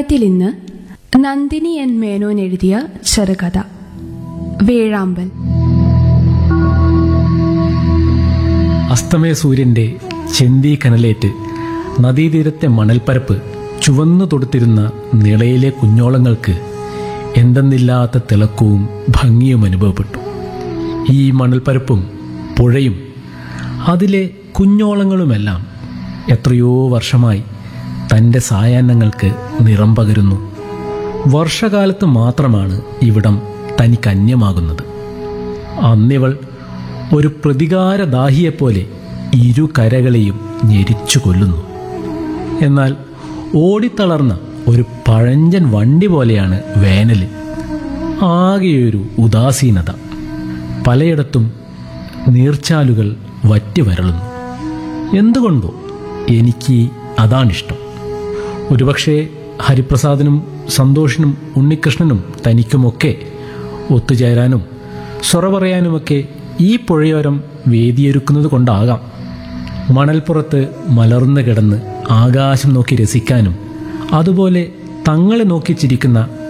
അധ്യായത്തിൽ ഇന്ന് നന്ദിനി എൻ മേനോൻ എഴുതിയ ചെറുകഥ വേഴാമ്പൽ അസ്തമയ സൂര്യന്റെ ചെന്തി കനലേറ്റ് നദീതീരത്തെ മണൽപ്പരപ്പ് ചുവന്നു തൊടുത്തിരുന്ന നിളയിലെ കുഞ്ഞോളങ്ങൾക്ക് എന്തെന്നില്ലാത്ത തിളക്കവും ഭംഗിയും അനുഭവപ്പെട്ടു ഈ മണൽപ്പരപ്പും പുഴയും അതിലെ കുഞ്ഞോളങ്ങളുമെല്ലാം എത്രയോ വർഷമായി തൻ്റെ സായാഹ്നങ്ങൾക്ക് നിറം പകരുന്നു വർഷകാലത്ത് മാത്രമാണ് ഇവിടം തനിക്ക് അന്യമാകുന്നത് അന്നിവൾ ഒരു പ്രതികാരദാഹിയെപ്പോലെ ഇരു കരകളെയും ഞെരിച്ചു കൊല്ലുന്നു എന്നാൽ ഓടിത്തളർന്ന ഒരു പഴഞ്ചൻ വണ്ടി പോലെയാണ് വേനലിൽ ആകെയൊരു ഉദാസീനത പലയിടത്തും നീർച്ചാലുകൾ വറ്റി വരളുന്നു എന്തുകൊണ്ടോ എനിക്ക് അതാണിഷ്ടം ഒരുപക്ഷെ ഹരിപ്രസാദിനും സന്തോഷിനും ഉണ്ണികൃഷ്ണനും തനിക്കുമൊക്കെ ഒത്തുചേരാനും സൊറ പറയാനുമൊക്കെ ഈ പുഴയോരം വേദിയൊരുക്കുന്നത് കൊണ്ടാകാം മണൽപ്പുറത്ത് മലർന്നു കിടന്ന് ആകാശം നോക്കി രസിക്കാനും അതുപോലെ തങ്ങളെ നോക്കി ചിരിക്കുന്ന